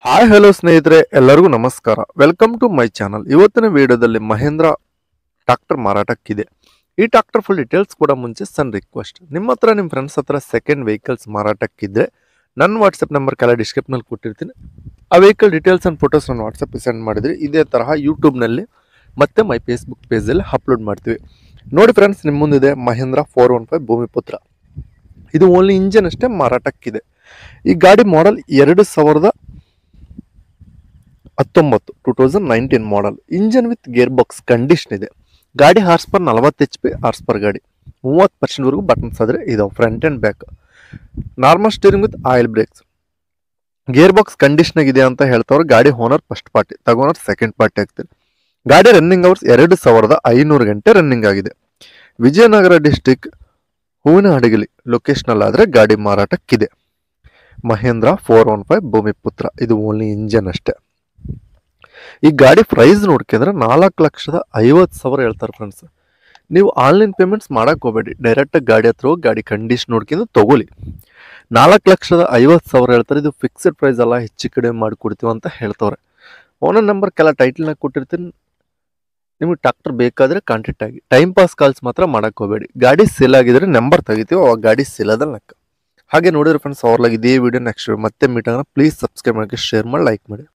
hi hello ಸ್ನೇಹಿತರೆ ಎಲ್ಲರಿಗೂ ನಮಸ್ಕಾರ ವೆಲ್ಕಮ್ ಟು ಮೈ ಚಾನಲ್ ಇವತ್ತಿನ ವಿಡಿಯೋದಲ್ಲಿ ಮಹೇಂದ್ರ ಟ್ರಾಕ್ಟರ್ ಮಾರಾಟಕ್ಕಿದೆ ಈ ಟ್ರಾಕ್ಟರ್ ಫುಲ್ ಡೀಟೇಲ್ಸ್ ಕೂಡ ಮುಂಚೆ ಸಣ್ಣ ರಿಕ್ವೆಸ್ಟ್ ನಿಮ್ಮ ಹತ್ರ ನಿಮ್ಮ ಫ್ರೆಂಡ್ಸ್ ಹತ್ರ ಸೆಕೆಂಡ್ ವೆಹಿಕಲ್ಸ್ ಮಾರಾಟಕ್ಕಿದ್ರೆ ನನ್ನ ವಾಟ್ಸಪ್ ನಂಬರ್ ಕೆಲ ಡಿಸ್ಕ್ರಿಪ್ನಲ್ಲಿ ಕೊಟ್ಟಿರ್ತೀನಿ ಆ ವೆಹಿಕಲ್ ಡೀಟೇಲ್ಸ್ ಆ್ಯಂಡ್ ಫೋಟೋಸ್ ನಾನು ವಾಟ್ಸಪ್ಗೆ ಸೆಂಡ್ ಮಾಡಿದ್ರಿ ಇದೇ ತರಹ ಯೂಟ್ಯೂಬ್ನಲ್ಲಿ ಮತ್ತೆ ಮೈ ಫೇಸ್ಬುಕ್ ಪೇಜಲ್ಲಿ ಅಪ್ಲೋಡ್ ಮಾಡ್ತೀವಿ ನೋಡಿ ಫ್ರೆಂಡ್ಸ್ ನಿಮ್ಮ ಮುಂದಿದೆ Mahindra four one five Bhoomiputra ಇದು ಓನ್ಲಿ ಇಂಜನ್ ಅಷ್ಟೇ ಮಾರಾಟಕ್ಕಿದೆ ಈ ಗಾಡಿ ಮಾಡೆಲ್ ಎರಡು ಸಾವಿರದ ಹತ್ತೊಂಬತ್ತು two thousand nineteen model engine with gearbox condition ಇದೆ ಗಾಡಿ ಹಾರ್ಸ್ ಪರ್ ನಲವತ್ತು ಎಚ್ ಪಿ ಹಾರ್ಸ್ ಪರ್ ಗಾಡಿ ಮೂವತ್ತು ಪರ್ಸೆಂಟ್ವರೆಗೂ ಬಟನ್ಸ್ ಆದರೆ ಇದಾವೆ front and back normal steering with oil brakes gearbox condition ಇದೆ ಅಂತ ಹೇಳ್ತಾವ್ರೆ ಗಾಡಿ ಓನರ್ ಫಸ್ಟ್ ಪಾರ್ಟಿ ತಗೋನರ್ ಸೆಕೆಂಡ್ ಪಾರ್ಟಿ ಆಗ್ತದೆ ಗಾಡಿ ರನ್ನಿಂಗ್ ಅವರ್ಸ್ ಎರಡು ಸಾವಿರದ ಐನೂರು ಗಂಟೆ ರನ್ನಿಂಗ್ ಆಗಿದೆ ವಿಜಯನಗರ ಡಿಸ್ಟಿಕ್ ಹೂವಿನ ಹಡಗಲಿ ಲೊಕೇಶನ್ ಆದರೆ ಗಾಡಿ ಮಾರಾಟಕ್ಕಿದೆ Mahindra four one five Bhoomiputra ಇದು ಓನ್ಲಿ ಇಂಜನ್ ಅಷ್ಟೇ ಈ ಗಾಡಿ ಪ್ರೈಸ್ ನೋಡ್ಕೊಂಡ್ರೆ ನಾಲ್ಕು ಲಕ್ಷದ ಐವತ್ತು ಸಾವಿರ ಹೇಳ್ತಾರೆ ಫ್ರೆಂಡ್ಸ್ ನೀವು ಆನ್ಲೈನ್ ಪೇಮೆಂಟ್ಸ್ ಮಾಡಕ್ಕೆ ಹೋಗಬೇಡಿ ಡೈರೆಕ್ಟಾಗಿ ಗಾಡಿ ಹತ್ರ ಹೋಗಿ ಗಾಡಿ ಕಂಡೀಷನ್ ನೋಡ್ಕೊಂಡು ತಗೊಳ್ಳಿ ನಾಲ್ಕು ಲಕ್ಷದ ಐವತ್ತು ಸಾವಿರ ಹೇಳ್ತಾರೆ ಇದು ಫಿಕ್ಸ್ಡ್ ಪ್ರೈಸ್ ಅಲ್ಲ ಹೆಚ್ಚು ಕಡಿಮೆ ಮಾಡಿಕೊಡ್ತೀವಿ ಅಂತ ಹೇಳ್ತವ್ರೆ ಓನರ್ ನಂಬರ್ ಕೆಲ ಟೈಟಲ್ನಾಗ ಕೊಟ್ಟಿರ್ತೀನಿ ನಿಮಗೆ ಟ್ರಾಕ್ಟರ್ ಬೇಕಾದರೆ ಕಾಂಟ್ಯಾಕ್ಟ್ ಆಗಿ ಟೈಮ್ ಪಾಸ್ ಕಾಲ್ಸ್ ಮಾತ್ರ ಮಾಡಕ್ಕೆ ಹೋಗಬೇಡಿ ಗಾಡಿ ಸೇಲ್ ಆಗಿದ್ರೆ ನಂಬರ್ ತೆಗಿತೀವಿ ಅವಾಗ ಗಾಡಿ ಸೇಲ್ ಅದ ಲೆಕ್ಕ ಹಾಗೆ ನೋಡಿದ್ರೆ ಫ್ರೆಂಡ್ಸ್ ಅವ್ರಲಾಗಿ ಇದೇ ವಿಡಿಯೋ ನೆಕ್ಸ್ಟ್ ಮತ್ತೆ ಮೀಟ್ ಆಗೋಣ ಪ್ಲೀಸ್ ಸಬ್ಸ್ಕ್ರೈಬ್ ಮಾಡಿ ಶೇರ್ ಮಾಡಿ ಲೈಕ್ ಮಾಡಿ